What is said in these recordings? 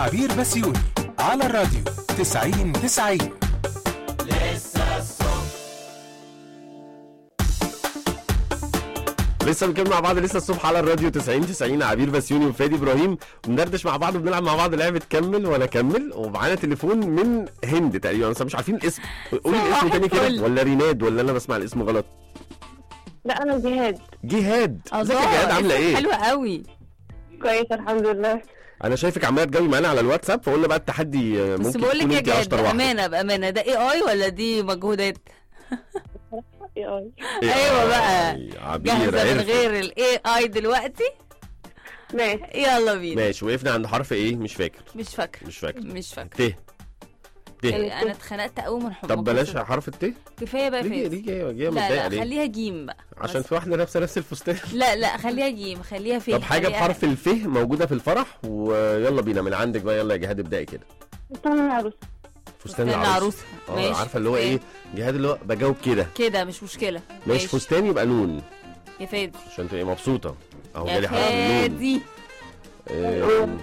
عبير بسيوني على الراديو 90 90 لسه بنكمل مع بعض لسه الصبح على الراديو 90 90 عبير بسيوني وفادي ابراهيم بندردش مع بعض وبنلعب مع بعض لعبه كمل ولا كمل ومعانا تليفون من هند تقريبا بس مش عارفين الاسم قولي صباح الاسم تاني الفل. كده ولا ريناد ولا انا بسمع الاسم غلط لا انا جهاد جهاد ازيك يا جهاد عامله ايه حلوة قوي كويس الحمد لله انا شايفك عماله تجاوبي معانا على الواتساب فقلنا بقى التحدي آه، بس ممكن بقول لك تكون يا انت جاد اشطر واحده بامانه بامانه ده اي اي ولا دي مجهودات اي اي إيه، أيوة آه، بقى. عبير جاهزه من عرفت. غير الاي اي دلوقتي ماشي يلا بينا ماشي وقفنا عند حرف ايه مش فاكر مش فاكره مش فاكر مش فاكره ت ت انا اتخنقت قوي من حب طب بلاش حرف الت كفايه بقى ليه فاز ليه جايه جايه لا متضايقه لا ليه خليها جيم بقى عشان بس. في واحده لابسه نفس الفستان لا لا خليها جيم خليها فيه طب حاجه خليها- بحرف الف موجوده في الفرح ويلا بينا من عندك بقى يلا يا جهاد ابدأي كده استنى عروس فستان فستان العروس العروسه اه ماشي عارفه اللي هو ايه جهاد اللي هو بجاوب كده كده مش مشكله ماشي فستان يبقى نون يا فادي عشان تبقي مبسوطه اهو يا جالي حرف النون فادي آم،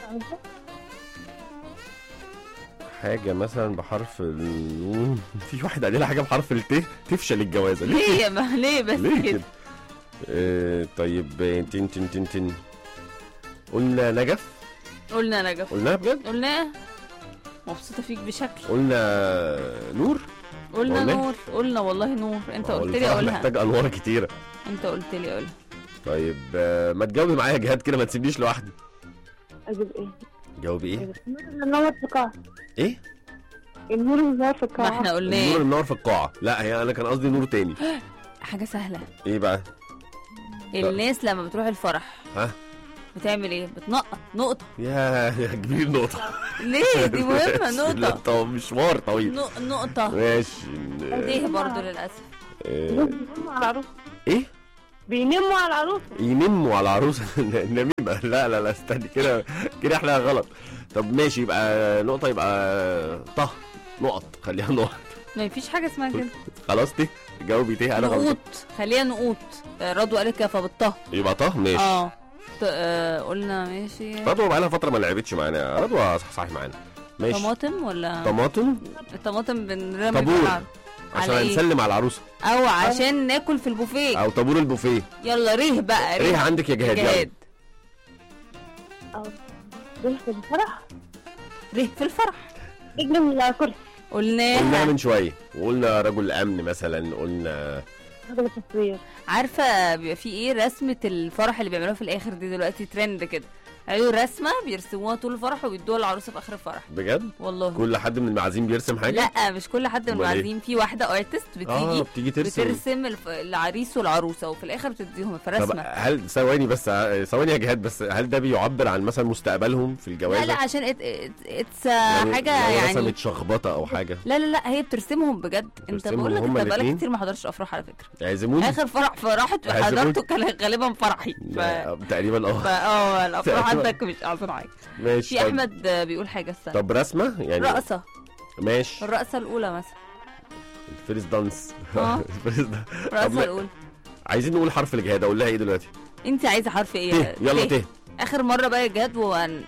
حاجه مثلا بحرف النون في واحد قال لها حاجه بحرف الت تفشل الجوازه ليه يا ما ليه بس ليه كده كده آه، طيب آه، تن تن تن تن قلنا نجف قلنا نجف قلناها بجد قلنا مبسوطه فيك بشكل قلنا نور قلنا والله؟ نور قلنا والله نور انت هو قلت لي الفرح قولها محتاج انوار كتيره انت قلت لي قولها طيب آه، ما تجاوبي معايا يا جهاد كده ما تسيبنيش لوحدي اجيب ايه جاوبي ايه النور اللي منور في القاعة ايه النور اللي منور في ما القاعة احنا النور قلنا النار في القاعه لا هي انا كان قصدي نور تاني حاجه سهله ايه بقى الناس لما بتروح الفرح ها بتعمل ايه بتنقط نقطه يا يا كبير نقطه ليه دي مهمه لا نقطه طب مشوار طويل نق- نقطه ماشي ليه برضو للاسف آه، بينموا على العروس ايه بينموا على العروس ينموا على العروسه نميمه لا لا لا استني كده كده احنا غلط طب ماشي يبقى نقطه يبقى طه نقط خليها نقط ما فيش حاجه اسمها كده خلاص تي جاوبي تي انا غلط نقوط خليها نقوط آه، رضوى قالت كده فبالطه يبقى طه ماشي اه ط- آه، قلنا ماشي رضوى بقى لها فتره ما لعبتش معانا رضوى صحصحي معانا ماشي طماطم ولا طماطم الطماطم بنرمي طابور. بالنار. عشان على ايه هنسلم على العروسه او عشان ناكل في البوفيه او طابور البوفيه يلا ريه بقى ريح عندك يا جهاد يلا جهاد ريحة الفرح ريه في الفرح رجل من الكرسي قلناها قلناها من شويه وقلنا رجل امن مثلا قلنا هذا التصوير عارفه بيبقى في ايه رسمه الفرح اللي بيعملوها في الاخر دي دلوقتي ترند كده عملوا رسمه بيرسموها طول الفرح ويدوها للعروسه في اخر الفرح بجد والله كل حد من المعازيم بيرسم حاجه لا مش كل حد من أمال إيه؟ المعازيم في واحده ارتست اه بتيجي بتيجي ترسم بترسم الف- العريس والعروسه وفي الاخر بتديهم في طب رسمه هل ثواني بس ثواني يا جهاد بس هل ده بيعبر عن مثلا مستقبلهم في الجواز لا لا عشان اتس حاجه لو يعني رسمت شخبطه او حاجه لا لا لا هي بترسمهم بجد انت بترسمهم بقول لك هما انت بقالك الاتنين؟ كتير ما حضرتش افراح على فكره يعزموني اخر فرح فرحت هيعزموني؟ حضرته كان غالبا فرحي ف... لا، تقريبا فا اه اه الافراح تقريبا. عندك مش احسن حاجه ماشي في طب- احمد آه، بيقول حاجه استنى طب رسمه يعني رقصه ماشي الرقصه الاولى مثلا الفيرست دانس آه. الفيرست دانس. طب الرقصه ما- الاولى عايزين نقول حرف الجهاد اقول لها ايه دلوقتي انت عايزه حرف ايه ت يلا ت اخر مره بقى يا جهاد وان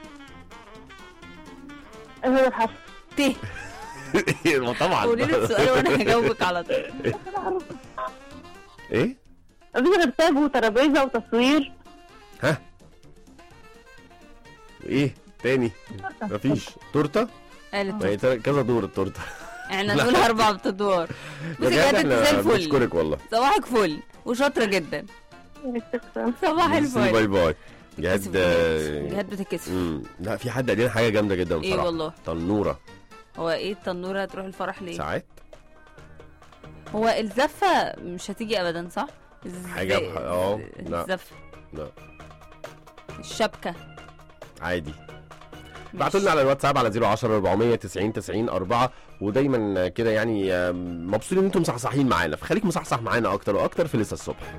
هذا الحرف ت ما طبعا قولي لي السؤال وانا هجاوبك على طول ايه مفيش غير تاب وترابيزة وتصوير ها ايه تاني مفيش تورته قالت ما هي تر- كذا دور التورته احنا نقول اربع ادوار يا بصي جهاد جهاد انت زي احنا الفل بنشكرك والله صباحك فل وشاطره جدا صباح ميرسي، الفل باي باي بتتكسف جهاد بجد. جهاد بتتكسف مم. لا في حد قال لنا حاجه جامده جدا ايه بصراحه والله تنوره هو ايه التنوره هتروح الفرح ليه ساعات هو الزفه مش هتيجي ابدا صح الز- حاجة بح- اه، لا. الزفه لا الشبكه عادي ماشي. بعتوا لنا على الواتساب على 010 490 90 4 ودايما كده يعني آم، مبسوطين ان انتم مصحصحين معانا فخليك مصحصح معانا اكتر واكتر في لسه الصبح